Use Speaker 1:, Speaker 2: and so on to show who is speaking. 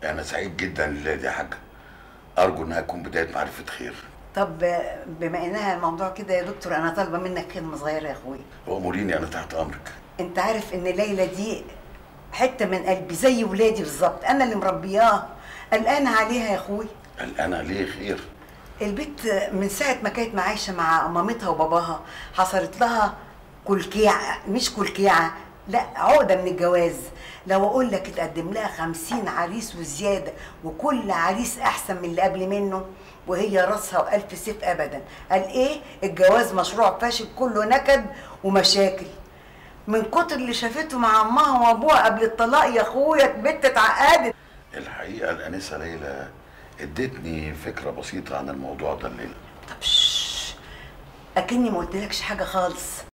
Speaker 1: انا سعيد جدا الليله دي يا حاجه ارجو انها تكون بدايه معرفه خير
Speaker 2: طب بما انها الموضوع كده يا دكتور انا طالبه منك خدمه صغيره يا اخويا
Speaker 1: واموريني انا تحت امرك
Speaker 2: انت عارف ان ليلى دي حته من قلبي زي ولادي بالظبط انا اللي مربياها قلقانه عليها يا اخويا
Speaker 1: قلقانه ليه خير
Speaker 2: البت من ساعه ما كانت معايشه مع مامتها وباباها حصلت لها كلكيعه مش كلكيعه لا عقده من الجواز لو اقول لك اتقدم لها خمسين عريس وزياده وكل عريس احسن من اللي قبل منه وهي راسها والف سيف ابدا قال ايه الجواز مشروع فاشل كله نكد ومشاكل من كتر اللي شافته مع امها وابوها قبل الطلاق يا اخويا البت اتعقدت
Speaker 1: الحقيقه الانسه ليلى ادتني فكره بسيطه عن الموضوع ده الليله
Speaker 2: طب شش اكني ما قلتلكش حاجه خالص